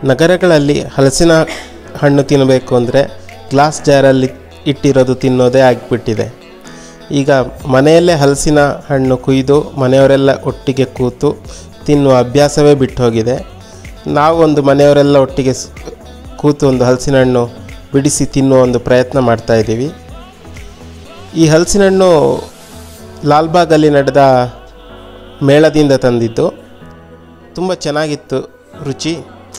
ನಗರಗಳಲ್ಲಿ ಹಲಸಿನ ಹಣ್ಣು ತಿನ್ನಬೇಕು ಅಂದರೆ ಗ್ಲಾಸ್ ಜಾರಲ್ಲಿ ಇಟ್ಟಿರೋದು ತಿನ್ನೋದೇ ಆಗಿಬಿಟ್ಟಿದೆ ಈಗ ಮನೆಯಲ್ಲೇ ಹಲಸಿನ ಹಣ್ಣು ಕುಯ್ದು ಮನೆಯವರೆಲ್ಲ ಒಟ್ಟಿಗೆ ಕೂತು ತಿನ್ನುವ ಅಭ್ಯಾಸವೇ ಬಿಟ್ಟು ಹೋಗಿದೆ ನಾವೊಂದು ಮನೆಯವರೆಲ್ಲ ಒಟ್ಟಿಗೆ ಸ್- ಕೂತು ಒಂದು ಹಲಸಿನ ಹಣ್ಣು ಬಿಡಿಸಿ ತಿನ್ನುವ ಒಂದು ಪ್ರಯತ್ನ ಮಾಡ್ತಾ ಇದ್ದೀವಿ ಈ ಹಲಸಿನ ಹಣ್ಣು ಲಾಲ್ಬಾಗಲ್ಲಿ ನಡೆದ ಮೇಳದಿಂದ ತಂದಿದ್ದು ತುಂಬ ಚೆನ್ನಾಗಿತ್ತು ರುಚಿ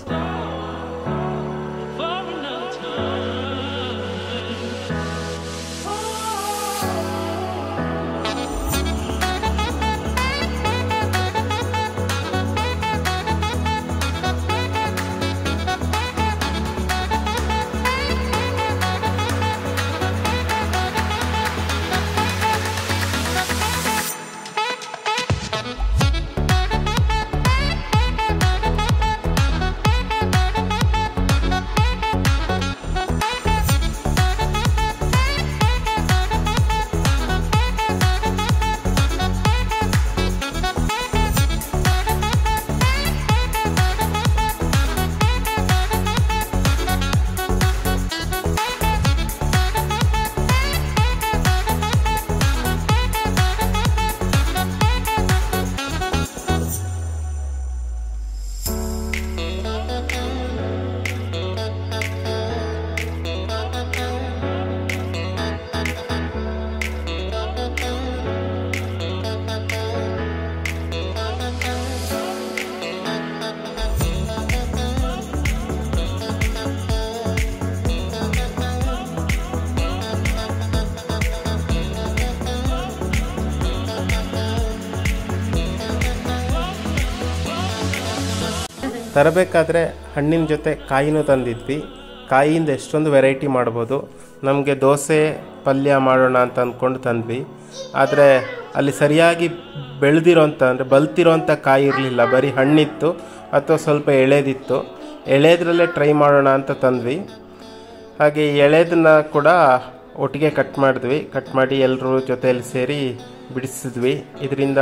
ತರಬೇಕಾದ್ರೆ ಹಣ್ಣಿನ ಜೊತೆ ಕಾಯಿನೂ ತಂದಿದ್ವಿ ಕಾಯಿಯಿಂದ ಎಷ್ಟೊಂದು ವೆರೈಟಿ ಮಾಡ್ಬೋದು ನಮಗೆ ದೋಸೆ ಪಲ್ಯ ಮಾಡೋಣ ಅಂತ ಅಂದ್ಕೊಂಡು ತಂದ್ವಿ ಆದರೆ ಅಲ್ಲಿ ಸರಿಯಾಗಿ ಬೆಳೆದಿರೋಂಥ ಅಂದರೆ ಬಲ್ತಿರೋಂಥ ಕಾಯಿ ಇರಲಿಲ್ಲ ಬರೀ ಹಣ್ಣಿತ್ತು ಅಥವಾ ಸ್ವಲ್ಪ ಎಳೆದಿತ್ತು ಎಳೆದ್ರಲ್ಲೇ ಟ್ರೈ ಮಾಡೋಣ ಅಂತ ತಂದ್ವಿ ಹಾಗೆ ಈ ಎಳೆದನ್ನ ಕೂಡ ಒಟ್ಟಿಗೆ ಕಟ್ ಮಾಡಿದ್ವಿ ಕಟ್ ಮಾಡಿ ಎಲ್ಲರೂ ಜೊತೆಯಲ್ಲಿ ಸೇರಿ ಬಿಡಿಸಿದ್ವಿ ಇದರಿಂದ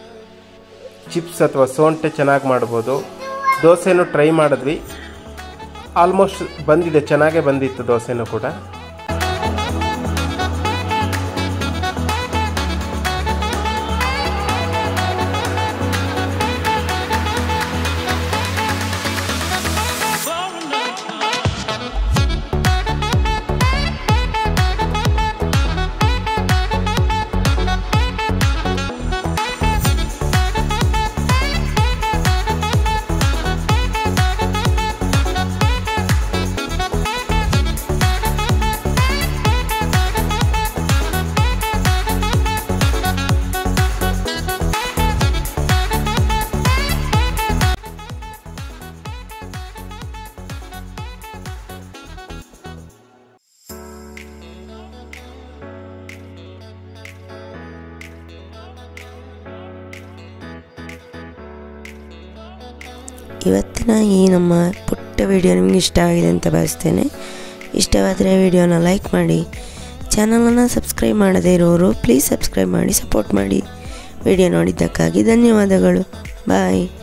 ಚಿಪ್ಸ್ ಅಥವಾ ಸೋಂಟೆ ಚೆನ್ನಾಗಿ ಮಾಡ್ಬೋದು ದೋಸೆನೂ ಟ್ರೈ ಮಾಡಿದ್ವಿ ಆಲ್ಮೋಸ್ಟ್ ಬಂದಿದೆ ಚೆನ್ನಾಗೇ ಬಂದಿತ್ತು ದೋಸೆನೂ ಕೂಡ ಇವತ್ತಿನ ಈ ನಮ್ಮ ಪುಟ್ಟ ವಿಡಿಯೋ ನಿಮ್ಗೆ ಇಷ್ಟ ಆಗಿದೆ ಅಂತ ಭಾವಿಸ್ತೇನೆ ಇಷ್ಟವಾದರೆ ವಿಡಿಯೋನ ಲೈಕ್ ಮಾಡಿ ಚಾನಲನ್ನು ಸಬ್ಸ್ಕ್ರೈಬ್ ಮಾಡದೇ ಇರೋರು ಪ್ಲೀಸ್ ಸಬ್ಸ್ಕ್ರೈಬ್ ಮಾಡಿ ಸಪೋರ್ಟ್ ಮಾಡಿ ವಿಡಿಯೋ ನೋಡಿದ್ದಕ್ಕಾಗಿ ಧನ್ಯವಾದಗಳು ಬಾಯ್